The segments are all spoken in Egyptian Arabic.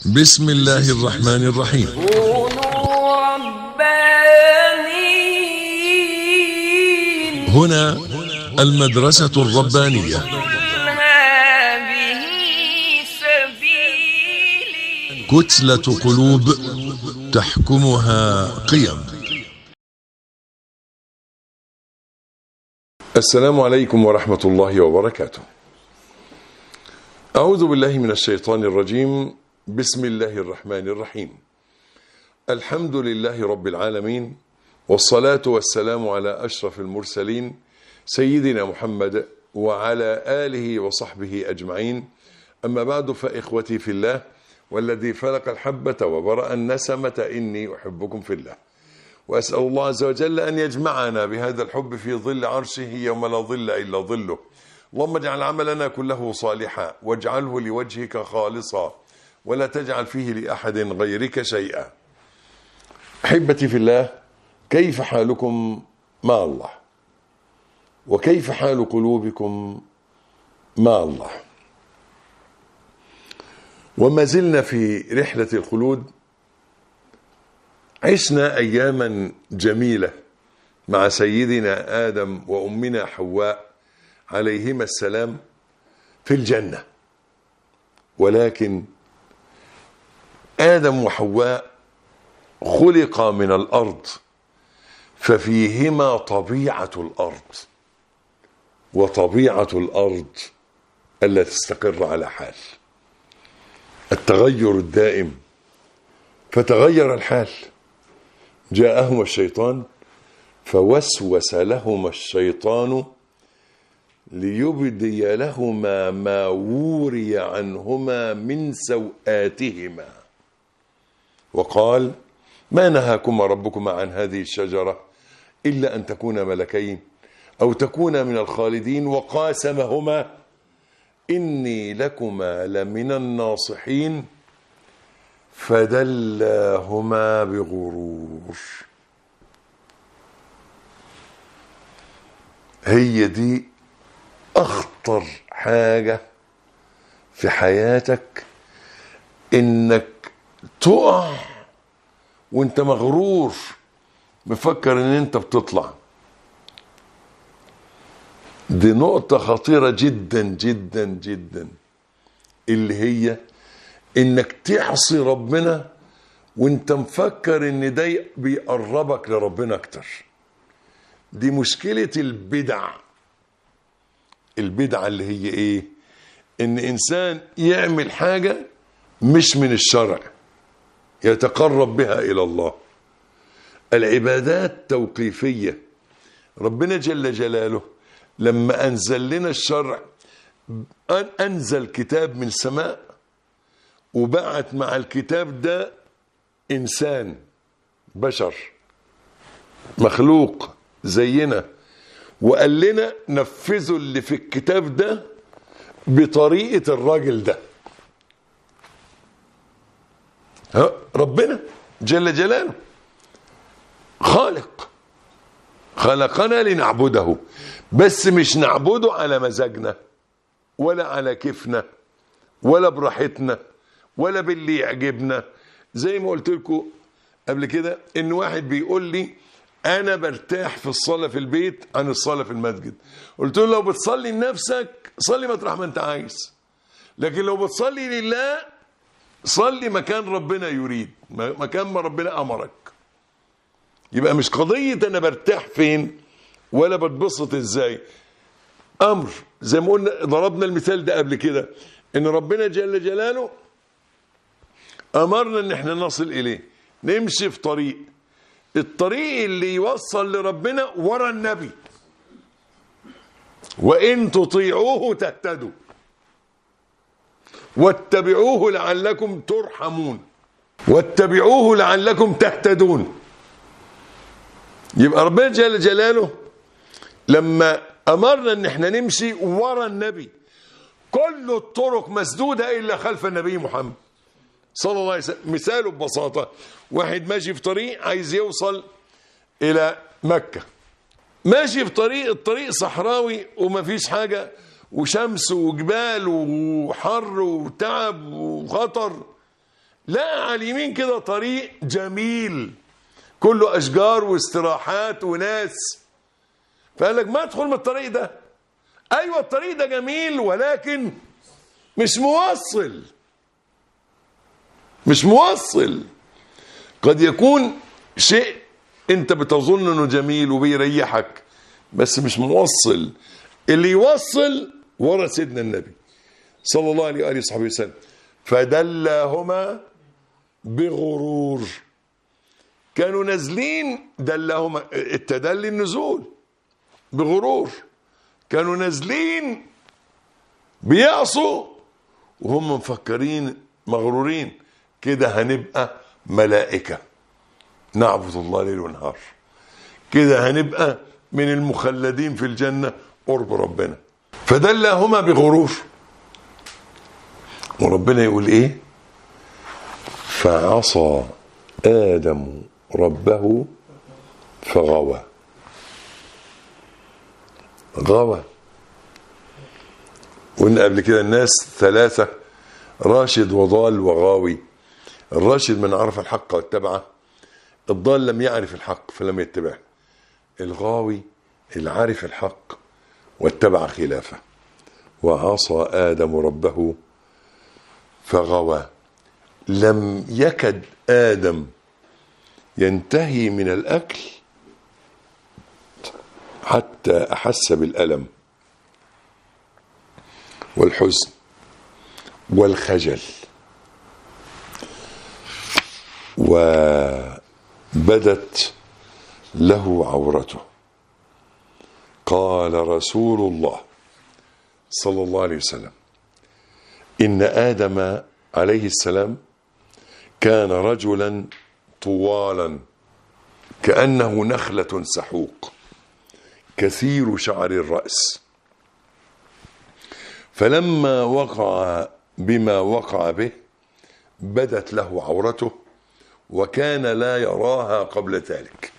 بسم الله الرحمن الرحيم كونوا ربانيين هنا المدرسة الربانية قل هذه سبيلي كتلة قلوب تحكمها قيم السلام عليكم ورحمة الله وبركاته. أعوذ بالله من الشيطان الرجيم، بسم الله الرحمن الرحيم. الحمد لله رب العالمين، والصلاة والسلام على أشرف المرسلين سيدنا محمد وعلى آله وصحبه أجمعين. أما بعد فإخوتي في الله والذي فلق الحبة وبرأ النسمة إني أحبكم في الله. واسال الله عز وجل ان يجمعنا بهذا الحب في ظل عرشه يوم لا ظل الا ظله. اللهم اجعل عملنا كله صالحا واجعله لوجهك خالصا ولا تجعل فيه لاحد غيرك شيئا. احبتي في الله كيف حالكم مع الله؟ وكيف حال قلوبكم مع الله؟ وما زلنا في رحله الخلود عشنا اياما جميله مع سيدنا ادم وامنا حواء عليهما السلام في الجنه ولكن ادم وحواء خلقا من الارض ففيهما طبيعه الارض وطبيعه الارض الا تستقر على حال التغير الدائم فتغير الحال جاءهما الشيطان فوسوس لهما الشيطان ليبدي لهما ما وري عنهما من سوآتهما وقال ما نهاكما ربكما عن هذه الشجرة إلا أن تكونا ملكين أو تكونا من الخالدين وقاسمهما إني لكما لمن الناصحين فدلاهما بغرور هي دي اخطر حاجه في حياتك انك تقع وانت مغرور مفكر ان انت بتطلع دي نقطه خطيره جدا جدا جدا اللي هي انك تعصي ربنا وانت مفكر ان ده بيقربك لربنا اكتر دي مشكلة البدع البدعة اللي هي ايه ان انسان يعمل حاجة مش من الشرع يتقرب بها الى الله العبادات توقيفية ربنا جل جلاله لما انزل لنا الشرع انزل كتاب من السماء وبعت مع الكتاب ده انسان بشر مخلوق زينا وقال لنا نفذوا اللي في الكتاب ده بطريقه الراجل ده ها ربنا جل جلاله خالق خلقنا لنعبده بس مش نعبده على مزاجنا ولا على كيفنا ولا براحتنا ولا باللي يعجبنا زي ما قلت لكم قبل كده ان واحد بيقول لي انا برتاح في الصلاه في البيت عن الصلاه في المسجد قلت له لو بتصلي لنفسك صلي مطرح ما انت عايز لكن لو بتصلي لله صلي مكان ربنا يريد مكان ما ربنا امرك يبقى مش قضيه انا برتاح فين ولا بتبسط ازاي امر زي ما قلنا ضربنا المثال ده قبل كده ان ربنا جل جلاله امرنا ان احنا نصل اليه نمشي في طريق الطريق اللي يوصل لربنا ورا النبي وان تطيعوه تهتدوا واتبعوه لعلكم ترحمون واتبعوه لعلكم تهتدون يبقى ربنا جل جلاله لما امرنا ان احنا نمشي ورا النبي كل الطرق مسدوده الا خلف النبي محمد صلى الله عليه وسلم مثاله ببساطة واحد ماشي في طريق عايز يوصل إلى مكة ماشي في طريق الطريق صحراوي ومفيش حاجة وشمس وجبال وحر وتعب وخطر لقى على اليمين كده طريق جميل كله اشجار واستراحات وناس فقال لك ما ادخل من الطريق ده ايوه الطريق ده جميل ولكن مش موصل مش موصل قد يكون شيء انت بتظن انه جميل وبيريحك بس مش موصل اللي يوصل ورا سيدنا النبي صلى الله عليه واله وصحبه وسلم فدلاهما بغرور كانوا نازلين دلهما التدلي النزول بغرور كانوا نازلين بيعصوا وهم مفكرين مغرورين كده هنبقى ملائكة نعبد الله ليل ونهار كده هنبقى من المخلدين في الجنة قرب ربنا فدلهما بغرور وربنا يقول ايه فعصى آدم ربه فغوى غوى قلنا قبل كده الناس ثلاثة راشد وضال وغاوي الراشد من عرف الحق واتبعه الضال لم يعرف الحق فلم يتبعه الغاوي اللي عرف الحق واتبع خلافه وعصى آدم ربه فغوى لم يكد آدم ينتهي من الأكل حتى أحس بالألم والحزن والخجل وبدت له عورته قال رسول الله صلى الله عليه وسلم إن آدم عليه السلام كان رجلا طوالا كأنه نخلة سحوق كثير شعر الرأس فلما وقع بما وقع به بدت له عورته وكان لا يراها قبل ذلك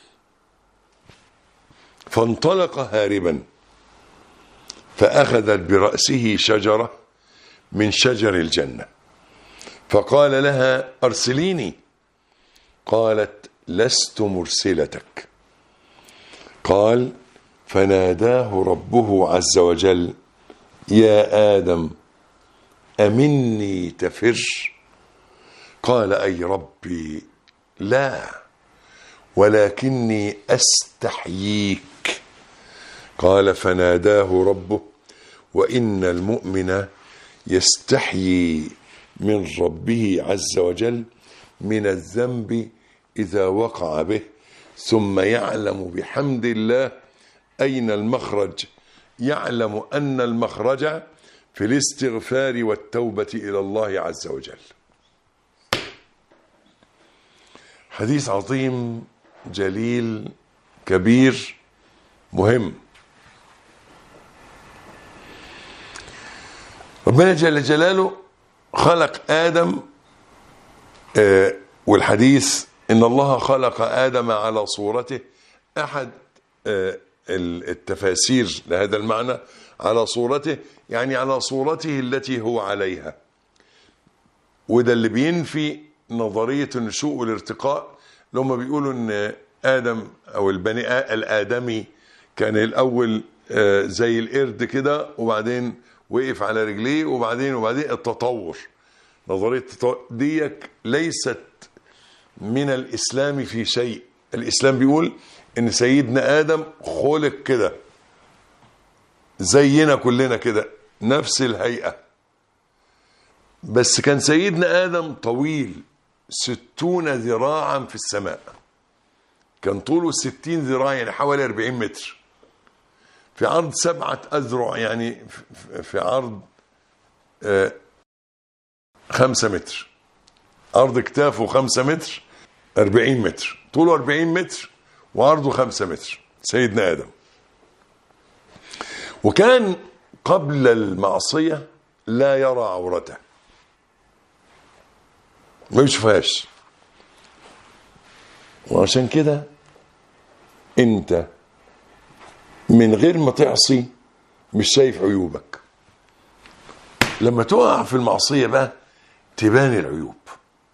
فانطلق هاربا فأخذت برأسه شجرة من شجر الجنة فقال لها أرسليني قالت لست مرسلتك قال فناداه ربه عز وجل يا آدم أمني تفر قال أي ربي لا ولكني أستحييك قال فناداه ربه وإن المؤمن يستحيي من ربه عز وجل من الذنب إذا وقع به ثم يعلم بحمد الله أين المخرج يعلم أن المخرج في الاستغفار والتوبة إلى الله عز وجل حديث عظيم جليل كبير مهم ربنا جل جلاله خلق آدم آه والحديث إن الله خلق آدم على صورته أحد آه التفاسير لهذا المعنى على صورته يعني على صورته التي هو عليها وده اللي بينفي نظرية النشوء والارتقاء اللي هم بيقولوا ان آدم أو البني الآدمي كان الأول آه زي القرد كده وبعدين وقف على رجليه وبعدين وبعدين التطور نظرية التطور ديك ليست من الإسلام في شيء الإسلام بيقول إن سيدنا آدم خلق كده زينا كلنا كده نفس الهيئة بس كان سيدنا آدم طويل ستون ذراعا في السماء كان طوله ستين ذراع يعني حوالي أربعين متر في عرض سبعة أذرع يعني في عرض آه خمسة متر عرض كتافه خمسة متر أربعين متر طوله أربعين متر وعرضه خمسة متر سيدنا آدم وكان قبل المعصية لا يرى عورته ما يشوفهاش وعشان كده انت من غير ما تعصي مش شايف عيوبك لما تقع في المعصية بقى تبان العيوب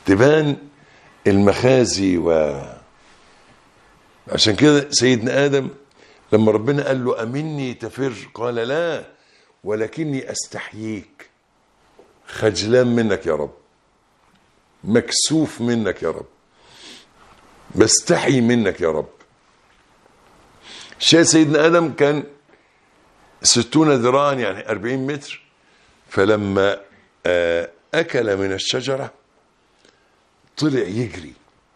تبان المخازي و عشان كده سيدنا آدم لما ربنا قال له أمني تفر قال لا ولكني أستحييك خجلان منك يا رب مكسوف منك يا رب بستحي منك يا رب شاء سيدنا آدم كان ستون ذراعا يعني أربعين متر فلما آه، أكل من الشجرة طلع يجري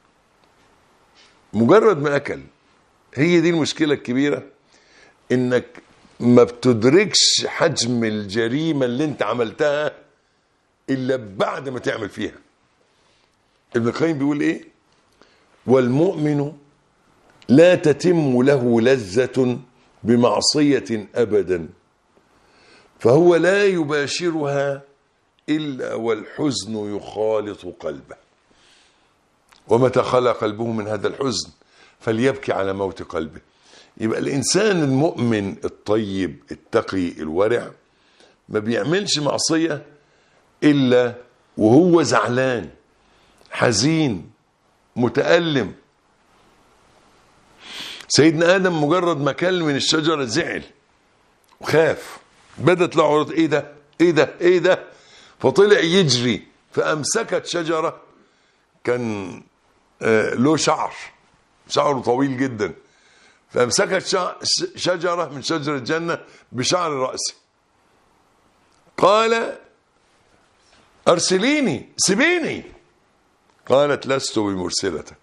مجرد ما أكل هي دي المشكلة الكبيرة إنك ما بتدركش حجم الجريمة اللي أنت عملتها إلا بعد ما تعمل فيها ابن القيم بيقول إيه والمؤمن لا تتم له لذة بمعصية أبدا فهو لا يباشرها إلا والحزن يخالط قلبه ومتى خلى قلبه من هذا الحزن فليبكي على موت قلبه يبقى الإنسان المؤمن الطيب التقي الورع ما بيعملش معصية إلا وهو زعلان حزين متألم سيدنا آدم مجرد ما كل من الشجرة زعل وخاف بدت له عروض ايه ده ايه ده ايه ده فطلع يجري فأمسكت شجرة كان آه له شعر شعره طويل جدا فأمسكت شع- ش- شجرة من شجر الجنة بشعر رأسه قال أرسليني سيبيني قالت لست بمرسلتك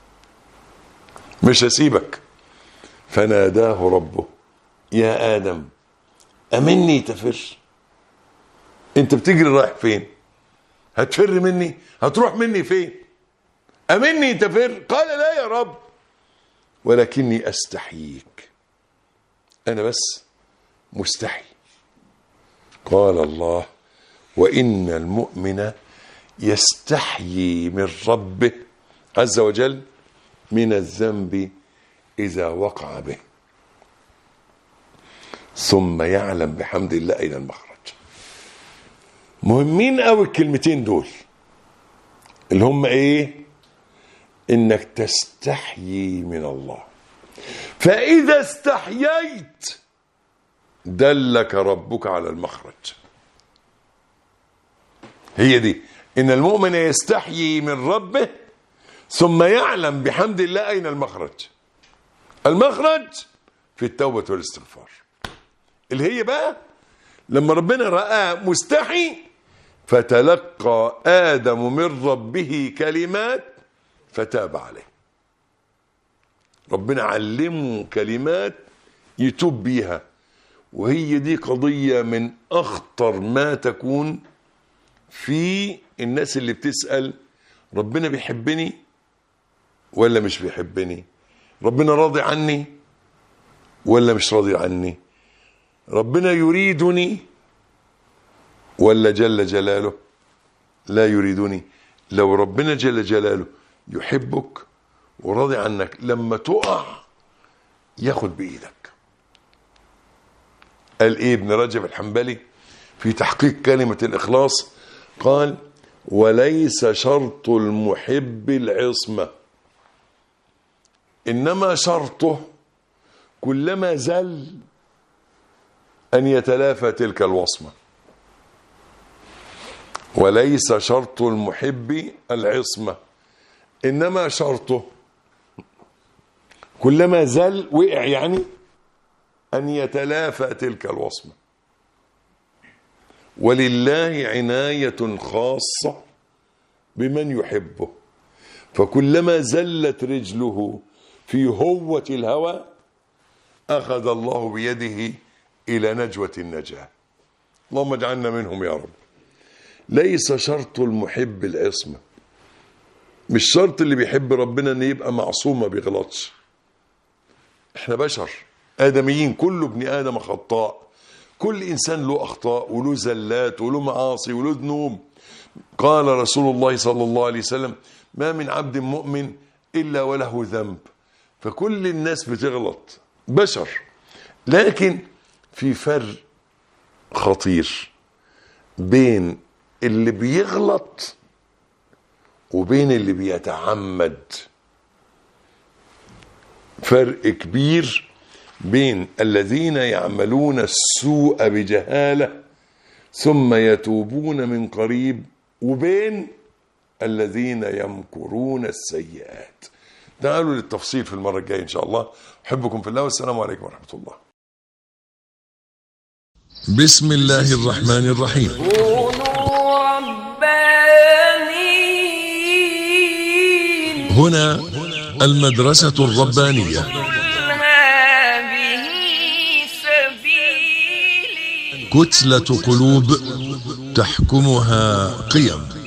مش هسيبك فناداه ربه يا آدم أمني تفر انت بتجري رايح فين هتفر مني هتروح مني فين أمني تفر قال لا يا رب ولكني أستحييك أنا بس مستحي قال الله وإن المؤمن يستحيي من ربه عز وجل من الذنب إذا وقع به ثم يعلم بحمد الله أين المخرج مهمين قوي الكلمتين دول اللي هم ايه انك تستحيي من الله فاذا استحييت دلك ربك على المخرج هي دي ان المؤمن يستحيي من ربه ثم يعلم بحمد الله اين المخرج المخرج في التوبه والاستغفار اللي هي بقى لما ربنا رآه مستحي فتلقى آدم من ربه كلمات فتاب عليه ربنا علمه كلمات يتوب بيها وهي دي قضية من أخطر ما تكون في الناس اللي بتسأل ربنا بيحبني ولا مش بيحبني ربنا راضي عني ولا مش راضي عني ربنا يريدني ولا جل جلاله لا يريدني لو ربنا جل جلاله يحبك وراضي عنك لما تقع ياخد بايدك قال ايه ابن رجب الحنبلي في تحقيق كلمة الإخلاص قال وليس شرط المحب العصمة إنما شرطه كلما زل أن يتلافى تلك الوصمة وليس شرط المحب العصمة إنما شرطه كلما زل وقع يعني أن يتلافى تلك الوصمة ولله عناية خاصة بمن يحبه فكلما زلت رجله في هوة الهوى أخذ الله بيده إلى نجوة النجاة اللهم اجعلنا منهم يا رب ليس شرط المحب العصمة مش شرط اللي بيحب ربنا ان يبقى معصوم ما بيغلطش احنا بشر ادميين كل ابن ادم خطاء كل انسان له اخطاء وله زلات وله معاصي وله ذنوب قال رسول الله صلى الله عليه وسلم ما من عبد مؤمن الا وله ذنب فكل الناس بتغلط بشر لكن في فرق خطير بين اللي بيغلط وبين اللي بيتعمد فرق كبير بين الذين يعملون السوء بجهاله ثم يتوبون من قريب وبين الذين يمكرون السيئات تعالوا للتفصيل في المرة الجاية إن شاء الله أحبكم في الله والسلام عليكم ورحمة الله بسم الله الرحمن الرحيم كونوا ربانيين هنا المدرسة الربانية قل هذه سبيلي كتلة قلوب تحكمها قيم